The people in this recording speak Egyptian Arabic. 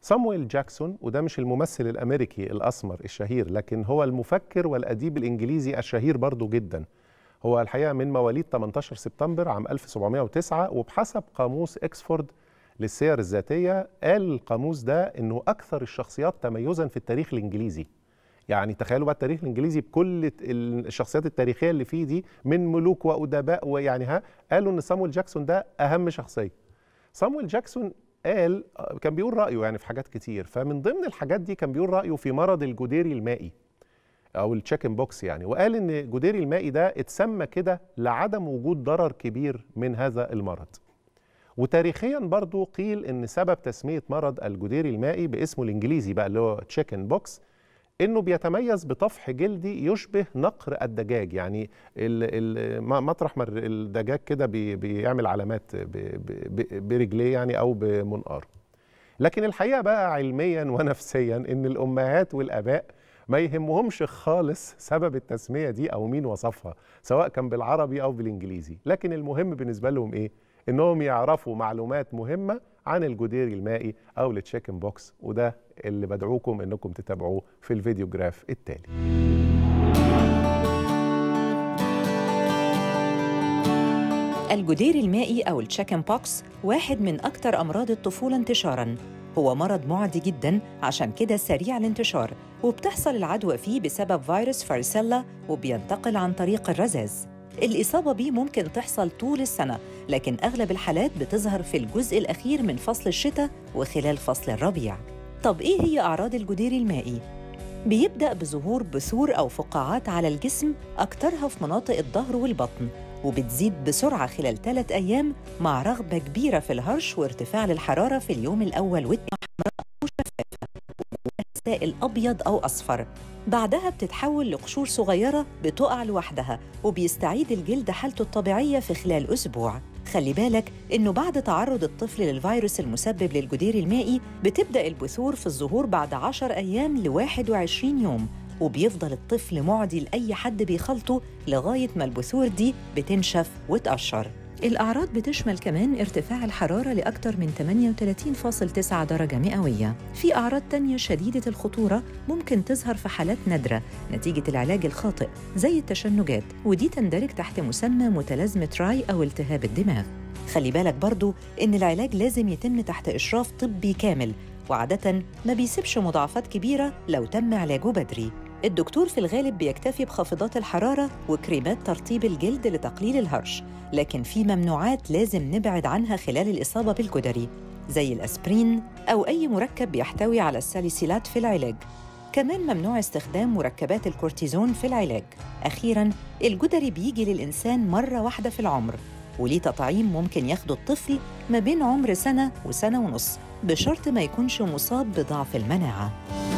صامويل جاكسون وده مش الممثل الامريكي الاسمر الشهير لكن هو المفكر والاديب الانجليزي الشهير برضه جدا هو الحقيقه من مواليد 18 سبتمبر عام 1709 وبحسب قاموس اكسفورد للسير الذاتيه قال القاموس ده انه اكثر الشخصيات تميزا في التاريخ الانجليزي يعني تخيلوا بقى التاريخ الانجليزي بكل الشخصيات التاريخيه اللي فيه دي من ملوك وادباء ويعني ها قالوا ان صامويل جاكسون ده اهم شخصيه صامويل جاكسون قال كان بيقول رايه يعني في حاجات كتير فمن ضمن الحاجات دي كان بيقول رايه في مرض الجديري المائي او التشيكن بوكس يعني وقال ان جديري المائي ده اتسمى كده لعدم وجود ضرر كبير من هذا المرض وتاريخيا برضو قيل ان سبب تسميه مرض الجديري المائي باسمه الانجليزي بقى اللي هو تشيكن بوكس انه بيتميز بطفح جلدي يشبه نقر الدجاج يعني ال ال مطرح ما الدجاج كده بي بيعمل علامات برجليه يعني او بمنقاره لكن الحقيقه بقى علميا ونفسيا ان الامهات والاباء ما يهمهمش خالص سبب التسميه دي او مين وصفها سواء كان بالعربي او بالانجليزي لكن المهم بالنسبه لهم ايه انهم يعرفوا معلومات مهمه عن الجديري المائي او التشيكن بوكس وده اللي بدعوكم انكم تتابعوه في الفيديو جراف التالي الجديري المائي أو التشيكن بوكس واحد من أكثر أمراض الطفولة انتشاراً هو مرض معدي جداً عشان كده سريع الانتشار وبتحصل العدوى فيه بسبب فيروس فارسيلا وبينتقل عن طريق الرذاذ الإصابة بيه ممكن تحصل طول السنة لكن أغلب الحالات بتظهر في الجزء الأخير من فصل الشتاء وخلال فصل الربيع طب إيه هي أعراض الجديري المائي؟ بيبدأ بظهور بثور أو فقاعات على الجسم أكترها في مناطق الظهر والبطن وبتزيد بسرعة خلال ثلاث أيام مع رغبة كبيرة في الهرش وارتفاع للحرارة في اليوم الأول والثاني حمراء أو شفافة سائل أبيض أو أصفر بعدها بتتحول لقشور صغيرة بتقع لوحدها وبيستعيد الجلد حالته الطبيعية في خلال أسبوع خلي بالك إنه بعد تعرض الطفل للفيروس المسبب للجدير المائي بتبدأ البثور في الظهور بعد 10 أيام ل 21 يوم وبيفضل الطفل معدي لأي حد بيخلطه لغاية ما البثور دي بتنشف وتقشر الأعراض بتشمل كمان ارتفاع الحرارة لأكثر من 38.9 درجة مئوية في أعراض تانية شديدة الخطورة ممكن تظهر في حالات نادرة نتيجة العلاج الخاطئ زي التشنجات ودي تندرج تحت مسمى متلازمة راي أو التهاب الدماغ خلي بالك برضو إن العلاج لازم يتم تحت إشراف طبي كامل وعادة ما بيسيبش مضاعفات كبيرة لو تم علاجه بدري الدكتور في الغالب بيكتفي بخافضات الحرارة وكريمات ترطيب الجلد لتقليل الهرش لكن في ممنوعات لازم نبعد عنها خلال الإصابة بالجدري زي الأسبرين أو أي مركب بيحتوي على الساليسيلات في العلاج كمان ممنوع استخدام مركبات الكورتيزون في العلاج أخيراً الجدري بيجي للإنسان مرة واحدة في العمر وليه تطعيم ممكن ياخده الطفل ما بين عمر سنة وسنة ونص بشرط ما يكونش مصاب بضعف المناعة